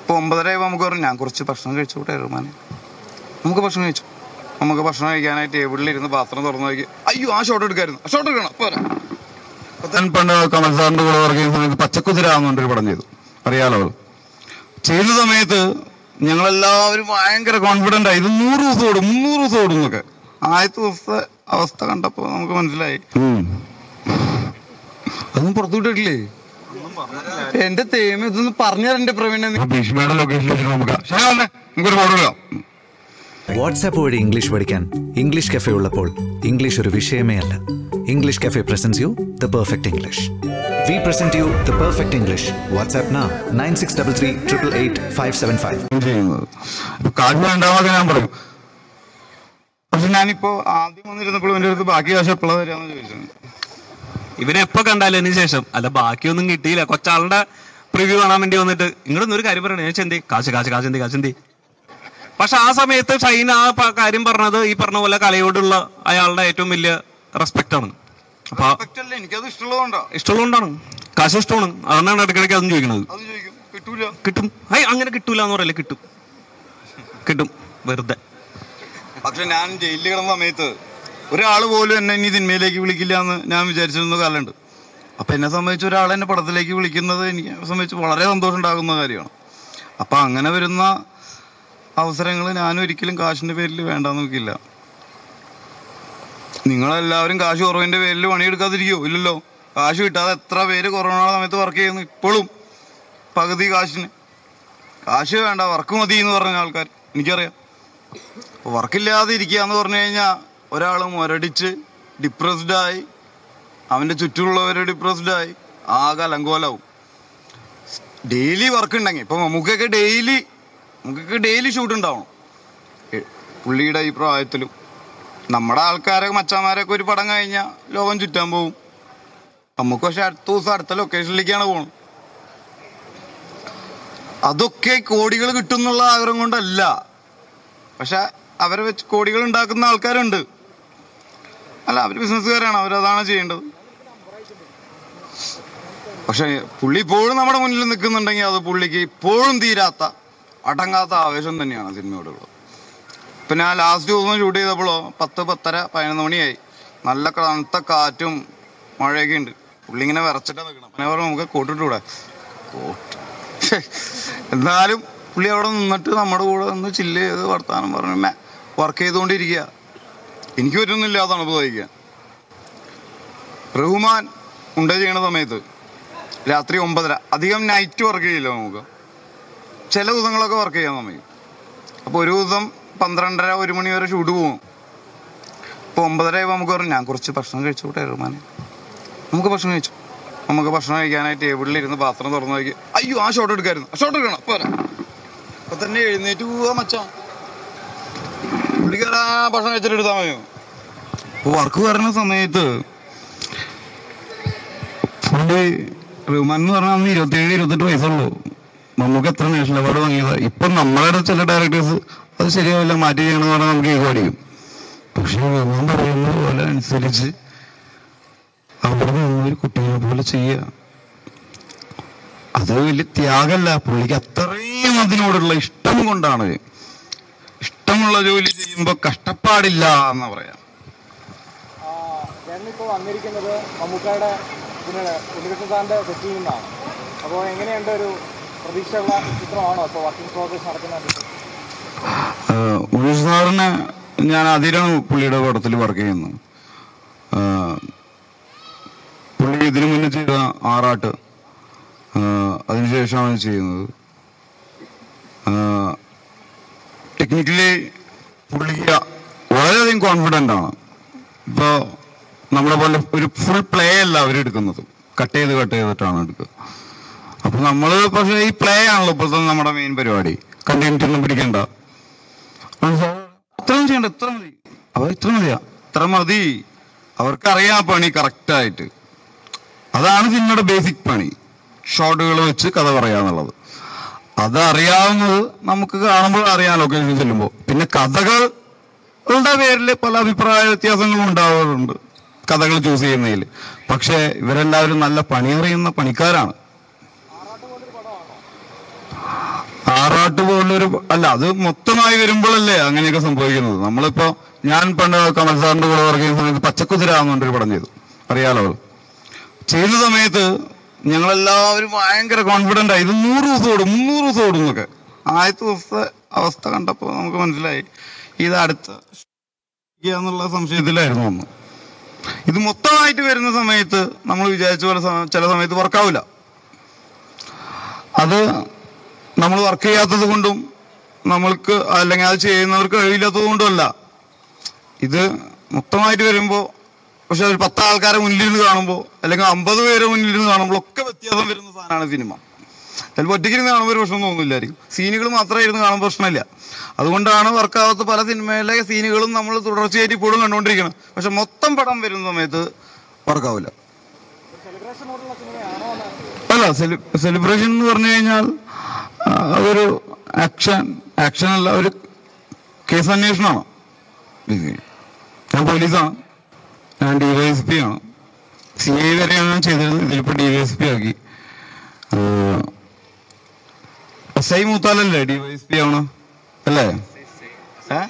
ഇപ്പോൾ ഒമ്പതരയായപ്പോൾ നമുക്ക് പറഞ്ഞു ഞാൻ കുറച്ച് ഭക്ഷണം കഴിച്ചോട്ടെ റഹ്മാനെ നമുക്ക് ഭക്ഷണം കഴിച്ചു നമുക്ക് ഭക്ഷണം കഴിക്കാനായി ടേബിളിൽ ഇരുന്ന് പാത്രം തുറന്നു നോക്കി അയ്യോ ആ ഷോട്ട് എടുക്കായിരുന്നു ഷോട്ട് എടുക്കണം പോരാ ഞാൻ പണ്ട് കമൽ സാറിന്റെ കൂടെ വർക്ക് ചെയ്യുന്ന സമയത്ത് പച്ചക്കുതിര എന്നുകൊണ്ടൊരു പടം ചെയ്തു അറിയാലോ ചെയ്ത സമയത്ത് ഞങ്ങളെല്ലാവരും ഭയങ്കര കോൺഫിഡന്റ് ആയി ഇത് നൂറ് ദിവസം ഓടും മുന്നൂറ് ദിവസം ഓടും എന്നൊക്കെ ആദ്യത്തെ ദിവസത്തെ അവസ്ഥ കണ്ടപ്പോൾ നമുക്ക് മനസ്സിലായി അതൊന്നും പുറത്തു വിട്ടിട്ടില്ലേ എന്റെ തേമ ഇതൊന്ന് പറഞ്ഞാൽ പ്രവീണ ഭീഷ്മയുടെ ലൊക്കേഷനിൽ നമുക്ക് ശരി വന്നേ നമുക്കൊരു ഫോട്ടോ എടുക്കാം വാട്സാപ്പ് വഴി ഇംഗ്ലീഷ് പഠിക്കാൻ ഇംഗ്ലീഷ് കഫേ ഉള്ളപ്പോൾ ഇംഗ്ലീഷ് ഒരു വിഷയമേ അല്ല English cafe presents you the perfect English we present you the perfect English WhatsApp നാ nine six double three triple eight five seven five ചെയ്യുന്നത് ഇപ്പൊ കാർഡ് വേണ്ടാന്നൊക്കെ ഞാൻ പറയും പക്ഷെ ഞാനിപ്പോ ആദ്യം വന്നിരുന്നപ്പോൾ എന്റെ അടുത്ത് ബാക്കി കാശ് എപ്പോഴാ തരാന്ന് ചോദിച്ചത് ഇവനെ എപ്പോ കണ്ടാലും ശേഷം അല്ല ബാക്കിയൊന്നും കിട്ടിയില്ല കൊച്ചാളുടെ പ്രിവ്യൂ കാണാൻ വേണ്ടി വന്നിട്ട് ഇങ്ങോട്ടൊന്നും ഒരു കാര്യം പറയണേ ഞാൻ ചെന്തി കാശ് കാശ് കാശ് എന്തി കാശ് എന്തി പക്ഷെ ആ സമയത്ത് ഷൈൻ ആ പ- കാര്യം പറഞ്ഞത് ഈ പറഞ്ഞ പോലെ കലയോടുള്ള അയാളുടെ ഏറ്റവും വലിയ റെസ്പെക്ട് ആണ് അപ്പൊ ആ Respect അല്ലേ എനിക്കത് ഇഷ്ടമുള്ളതുകൊണ്ടാ ഇഷ്ടമുള്ളതുകൊണ്ടാണ് കാശ് ഇഷ്ടമാണ് അതുകൊണ്ടാണ് ഇടയ്ക്കിടയ്ക്ക് അതും ചോദിക്കണത് അത് ചോദിക്കും കിട്ടൂല കിട്ടും ഐ അങ്ങനെ കിട്ടൂല എന്ന് പറയല്ലേ കിട്ടും കിട്ടും വെറുതെ പക്ഷെ ഞാൻ ജയിലിൽ കിടന്ന സമയത്ത് ഒരാൾ പോലും എന്നെ ഇനി സിനിമയിലേക്ക് വിളിക്കില്ല എന്ന് ഞാൻ വിചാരിച്ചിരുന്ന കാലമുണ്ട് അപ്പൊ എന്നെ സംബന്ധിച്ച് ഒരാൾ എന്നെ പടത്തിലേക്ക് വിളിക്കുന്നത് എനിക്ക് സംബന്ധിച്ച് വളരെ സന്തോഷം ഉണ്ടാകുന്ന കാര്യമാണ് അപ്പൊ അങ്ങനെ വരുന്ന അവസരങ്ങൾ ഞാൻ ഒരിക്കലും കാശിന്റെ പേരിൽ വേണ്ടാന്ന് നോക്കില്ല നിങ്ങളെല്ലാവരും കാശ് കുറവിന്റെ പേരിൽ പണിയെടുക്കാതിരിക്കോ ഇല്ലല്ലോ കാശ് കിട്ടാതെ എത്ര പേര് കൊറോണ സമയത്ത് വർക്ക് ചെയ്യുന്നു ഇപ്പോഴും പകുതി കാശിന് കാശ് വേണ്ട വർക്ക് മതി എന്ന് പറഞ്ഞ ആൾക്കാർ എനിക്കറിയാം അപ്പോൾ വർക്കില്ലാതെ ഇരിക്കുക എന്ന് പറഞ്ഞു കഴിഞ്ഞാൽ ഒരാൾ മുരടിച്ച് ഡിപ്രസ്ഡ് ആയി അവൻ്റെ ചുറ്റുമുള്ളവർ ഡിപ്രസ്ഡ് ആയി ആകെ അലങ്കോലാവും ഡെയിലി വർക്ക് ഉണ്ടെങ്കിൽ ഇപ്പം നമുക്കൊക്കെ ഡെയിലി നമുക്കൊക്കെ ഡെയിലി ഷൂട്ട് ഉണ്ടാവണം എ- പുള്ളിയുടെ ഈ പ്രായത്തിലും നമ്മുടെ ആൾക്കാരെ മച്ചാന്മാരൊക്കെ ഒരു പടം കഴിഞ്ഞാൽ ലോകം ചുറ്റാൻ പോകും നമുക്ക് പക്ഷെ അടുത്ത ദിവസം അടുത്ത ലൊക്കേഷനിലേക്കാണ് പോകുന്നത് അതൊക്കെ കോടികൾ കിട്ടും എന്നുള്ള ആഗ്രഹം കൊണ്ടല്ല പക്ഷെ അവരെ വെച്ച് കോടികൾ ഉണ്ടാക്കുന്ന ആൾക്കാരുണ്ട് അല്ല അവർ ബിസിനസ്സുകാരാണ് അവരതാണ് ചെയ്യേണ്ടത് പക്ഷെ പുള്ളി ഇപ്പോഴും നമ്മുടെ മുന്നിൽ നിൽക്കുന്നുണ്ടെങ്കിൽ അത് പുള്ളിക്ക് ഇപ്പോഴും തീരാത്ത അടങ്ങാത്ത ആവേശം തന്നെയാണ് സിനിമയോടുള്ളത് പിന്നെ ആ ലാസ്റ്റ് ദിവസം ഷൂട്ട് ചെയ്തപ്പോഴോ പത്ത് പത്തര പതിനൊന്ന് മണിയായി നല്ല തണുത്ത കാറ്റും മഴയൊക്കെ ഉണ്ട് പുള്ളി ഇങ്ങനെ വിറച്ചിട്ടാ നിൽക്കണം പിന്നെ പറഞ്ഞു നമുക്ക് കോട്ടിട്ടൂടെ കോട്ട് എന്നാലും പുള്ളി അവിടെ നിന്നിട്ട് നമ്മുടെ കൂടെ നിന്ന് ചില്ല് ചെയ്ത് വർത്താനം പറഞ്ഞു വർക്ക് ചെയ്തുകൊണ്ടിരിക്കുക എനിക്ക് പറ്റുന്നില്ല ആ തണുപ്പ് സഹിക്കാൻ റഹ്മാൻ ഉണ്ട ചെയ്യണ സമയത്ത് രാത്രി ഒമ്പതര അധികം നൈറ്റ് വർക്ക് ചെയ്യില്ല നമുക്ക് ചില ദിവസങ്ങളൊക്കെ വർക്ക് ചെയ്യാൻ സമയം അപ്പോൾ ഒരു ദിവസം പന്ത്രണ്ടര ഒരു മണി വരെ ഷൂട്ട് പോകും ഇപ്പോൾ ഒമ്പതര ആയപ്പോൾ നമുക്ക് പറഞ്ഞു ഞാൻ കുറച്ച് ഭക്ഷണം കഴിച്ചോട്ടെ റഹ്മാനെ നമുക്ക് ഭക്ഷണം കഴിച്ചു നമുക്ക് ഭക്ഷണം കഴിക്കാനായി ടേബിളിൽ ഇരുന്ന് പാത്രം തുറന്നു നോക്കി അയ്യോ ആ ഷോട്ട് എടുക്കായിരുന്നു ആ ഷോട്ട് എടുക്കണം പോരാ അപ്പൊ തന്നെ എഴുന്നേറ്റ് പോവാ മച്ചാൻ പുള്ളിക്കാരാ ഭക്ഷണം കഴിച്ചിട്ട് എടുത്താൽ മതിയോ അപ്പൊ വർക്ക് വരുന്ന സമയത്ത് പുള്ളി റഹ്മാൻ എന്ന് പറഞ്ഞാൽ അന്ന് ഇരുപത്തിയേഴ് ഇരുപത്തെട്ട് വയസ്സുള്ളൂ നമുക്ക് എത്ര നാഷണൽ അവാർഡ് വാങ്ങിയത് ഇപ്പൊ നമ്മളുടെ ചില ഡയറക്ടേഴ്സ് അത് ശരിയാവില്ല മാറ്റി ചെയ്യണമെന്ന് പറഞ്ഞാൽ നമുക്ക് ഈഗോ അടിക്കും പക്ഷെ റഹ്മാൻ പറയുന്ന പോലെ അനുസരിച്ച് അവിടെ നിന്ന് ഒരു കുട്ടീനെ പോലെ ചെയ്യുക അത് വലിയ ത്യാഗമല്ല പുള്ളിക്ക് അത്രയും അതിനോടുള്ള ഇഷ്ടം കൊണ്ടാണ് ഇഷ്ടമുള്ള ജോലി ചെയ്യുമ്പോൾ കഷ്ടപ്പാടില്ല എന്ന് പറയാം ഞാനിപ്പോൾ വന്നിരിക്കുന്നത് മമ്മൂക്കയുടെ പിന്നെ ഉണ്ണികൃഷ്ണൻ സാറിൻ്റെ സെറ്റിൽ നിന്നാണ് അപ്പോൾ എങ്ങനെയുണ്ട് ഒരു പ്രതീക്ഷയുള്ള ചിത്രമാണോ ഇപ്പോൾ വർക്കിംഗ് പ്രോഗ്രസ് നടക്കുന്നത് ഉമേഷ് സാറിന് ഞാൻ ആദ്യമാണ് പുള്ളിയുടെ പടത്തിൽ വർക്ക് ചെയ്യുന്നത് ആഹ് പുള്ളി ഇതിനു മുന്നേ ചെയ്ത ആറാട്ട് ആഹ് അതിനുശേഷമാണ് ചെയ്യുന്നത് ടെക്നിക്കലി പുള്ളിക്ക് വളരെയധികം കോൺഫിഡൻ്റ് ആണ് ഇപ്പോൾ നമ്മളെ പോലെ ഒരു ഫുൾ പ്ലേ അല്ല അവർ എടുക്കുന്നത് കട്ട് ചെയ്ത് കട്ട് ചെയ്തിട്ടാണ് എടുക്കുക അപ്പൊ നമ്മൾ പക്ഷേ ഈ പ്ലേ ആണല്ലോ ഇപ്പോഴത്തെ നമ്മുടെ മെയിൻ പരിപാടി കണ്ടിന്യൂറ്റി ഒന്നും പിടിക്കണ്ട അത്രയും ചെയ്യണ്ട ഇത്ര മതി അവർ ഇത്ര മതിയാ ഇത്ര മതി അവർക്കറിയാം ആ പണി കറക്റ്റ് ആയിട്ട് അതാണ് സിനിമയുടെ ബേസിക് പണി ഷോട്ടുകൾ വെച്ച് കഥ പറയാന്നുള്ളത് അതറിയാവുന്നത് നമുക്ക് കാണുമ്പോൾ അറിയാം ലൊക്കേഷൻ ചെല്ലുമ്പോൾ പിന്നെ കഥകളുടെ പേരിൽ പല അഭിപ്രായ വ്യത്യാസങ്ങളും ഉണ്ടാവാറുണ്ട് കഥകൾ ചൂസ് ചെയ്യുന്നതിൽ പക്ഷേ ഇവരെല്ലാവരും നല്ല പണിയറിയുന്ന പണിക്കാരാണ് ഒരു അല്ല അത് മൊത്തമായി വരുമ്പോഴല്ലേ അങ്ങനെയൊക്കെ സംഭവിക്കുന്നത് നമ്മളിപ്പോ ഞാൻ പണ്ട് കമൽ സാറിന്റെ കൂടെ വർക്ക് ചെയ്യുന്ന സമയത്ത് പച്ചക്കുതിര എന്നുകൊണ്ടൊരു പടം ചെയ്തു അറിയാലോ അത്. ചെയ്ത സമയത്ത് ഞങ്ങളെല്ലാവരും ഭയങ്കര കോൺഫിഡന്റ് ആയി ഇത് നൂറ് ദിവസം ഓടും മുന്നൂറ് ദിവസം ഓടും എന്നൊക്കെ ആദ്യത്തെ ദിവസത്തെ അവസ്ഥ കണ്ടപ്പോൾ നമുക്ക് മനസ്സിലായി ഇത് അടുത്ത എന്നുള്ള സംശയത്തിലായിരുന്നു ഒന്ന് ഇത് മൊത്തമായിട്ട് വരുന്ന സമയത്ത് നമ്മൾ വിചാരിച്ച പോലെ സമ- ചില സമയത്ത് വർക്കാവില്ല അത് നമ്മൾ വർക്ക് ചെയ്യാത്തത് കൊണ്ടും നമ്മൾക്ക് അല്ലെങ്കിൽ അത് ചെയ്യുന്നവർക്ക് കഴിവില്ലാത്തത് കൊണ്ടുമല്ല ഇത് മൊത്തമായിട്ട് വരുമ്പോൾ പക്ഷെ ഒരു പത്ത് ആൾക്കാരെ മുന്നിലിരുന്ന് കാണുമ്പോൾ അല്ലെങ്കിൽ അമ്പത് പേരെ മുന്നിലിരുന്ന് കാണുമ്പോൾ ഒക്കെ വ്യത്യാസം വരുന്ന സാധനമാണ് സിനിമ ചിലപ്പോൾ ഒറ്റയ്ക്കിരുന്ന് കാണുമ്പോൾ ഒരു പ്രശ്നം തോന്നുന്നില്ലായിരിക്കും സീനുകൾ മാത്രമേ ഇരുന്ന് കാണുമ്പോൾ പ്രശ്നമില്ല അതുകൊണ്ടാണ് വർക്കാവാത്ത പല സിനിമയിലെ സീനുകളും നമ്മൾ തുടർച്ചയായിട്ട് ഇപ്പോഴും കണ്ടുകൊണ്ടിരിക്കണം പക്ഷെ മൊത്തം പടം വരുന്ന സമയത്ത് വർക്കാവില്ല സെലിബ്രേഷൻ മോഡുള്ള സിനിമയാണോ എന്ന് അല്ല സെലിബ്രേഷൻ എന്ന് പറഞ്ഞു കഴിഞ്ഞാൽ ആ, അതൊരു ആക്ഷൻ ആക്ഷൻ അല്ല ഒരു കേസ് അന്വേഷണമാണ് ഞാൻ പോലീസാണ് ഞാൻ ഡിവൈഎസ്പി ആണ് സി ഐ വരെയാണ് ഞാൻ ചെയ്തിരുന്നത് ഇതിലിപ്പോൾ ഡിവൈഎസ്പി ആക്കി എസ് ഐ മൂത്താലല്ലേ ഡിവൈഎസ്പി ആണ് അല്ലേ ഏ?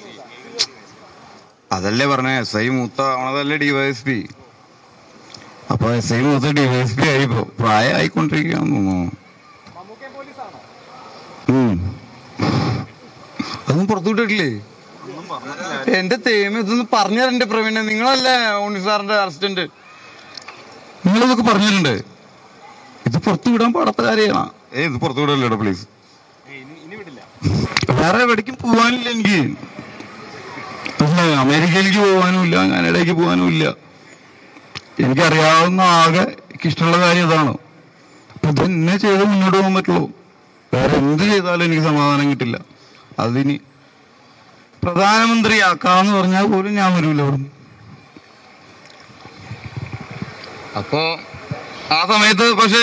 അതല്ലേ പറഞ്ഞേ എസ് ഐ മൂത്ത ആവണതല്ലേ ഡിവൈഎസ്പി അപ്പൊ എസ് ഐ മൂത്ത ഡിവൈഎസ്പി ആയി ഇപ്പൊ പ്രായമായിക്കൊണ്ടിരിക്കുകയാണെന്ന് തോന്നുന്നു മമ്മൂക്കയും പോലീസാണോ ഉം. അതൊന്നും പുറത്തു വിട്ടിട്ടില്ലേ എന്റെ തേമ ഇതൊന്ന് പറഞ്ഞു തരണ്ടേ പ്രവീണ നിങ്ങളല്ലേ ഉണ്ണി സാറിന്റെ അസിസ്റ്റന്റ് നിങ്ങളിതൊക്കെ പറഞ്ഞിട്ടുണ്ട് ഇത് പുറത്തു വിടാൻ പാടാത്ത കാര്യമാണ് ഏ ഇത് പുറത്തു വിടല്ലോ പ്ലീസ് വേറെ എവിടേക്കും പോവാനില്ല എനിക്ക് പക്ഷേ അമേരിക്കയിലേക്ക് പോകാനും ഇല്ല കാനഡയ്ക്ക് പോകാനും ഇല്ല എനിക്കറിയാവുന്ന ആകെ എനിക്കിഷ്ടമുള്ള കാര്യം അതാണ് അപ്പൊ ഇത് എന്നെ ചെയ്ത് മുന്നോട്ട് പോകാൻ പറ്റുള്ളൂ വേറെ എന്ത് ചെയ്താലും എനിക്ക് സമാധാനം കിട്ടില്ല അതിനി പ്രധാനമന്ത്രിയാക്കാന്ന് പറഞ്ഞാൽ പോലും ഞാൻ വരൂല അവിടെ അപ്പോ ആ സമയത്ത് പക്ഷെ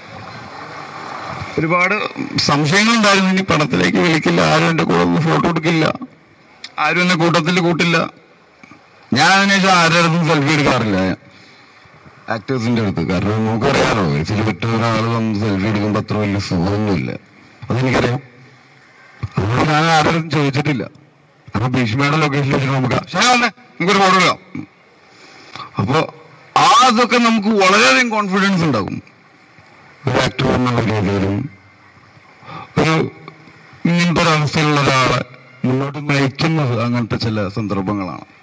ഒരുപാട് സംശയങ്ങളുണ്ടായിരുന്നു ഇനി പടത്തിലേക്ക് വിളിക്കില്ല ആരും എൻ്റെ കൂടെ ഒന്ന് ഫോട്ടോ എടുക്കില്ല ആരും എന്നെ കൂട്ടത്തിൽ കൂട്ടില്ല ഞാൻ അതിനുശേഷം ആരുടെ അടുത്തും സെൽഫി എടുക്കാറില്ല ആക്ടേഴ്സിന്റെ അടുത്ത് കാരണം നമുക്കറിയാലോ ഫിലിമിട്ട് ഒരാൾ വന്ന് സെൽഫി എടുക്കുമ്പോൾ അത്ര വലിയ സുഖമൊന്നുമില്ല അതെനിക്കറിയാം അതുകൊണ്ട് ഞാൻ ആരും ചോദിച്ചിട്ടില്ല അപ്പൊ ഭീഷ്മയുടെ ലൊക്കേഷനിൽ വെച്ചിട്ട് നമുക്ക് ശരി വന്നേ നമുക്കൊരു ഫോട്ടോ എടുക്കാം അപ്പൊ ആ അതൊക്കെ നമുക്ക് വളരെയധികം കോൺഫിഡൻസ് ഉണ്ടാകും ഒരു ആക്ടർ എന്നുള്ള രീതിയിലും ഒരു ഇങ്ങനത്തെ ഒരു അവസ്ഥയിലുള്ള ഒരാളെ മുന്നോട്ട് നയിക്കുന്നത് അങ്ങനത്തെ ചില സന്ദർഭങ്ങളാണ്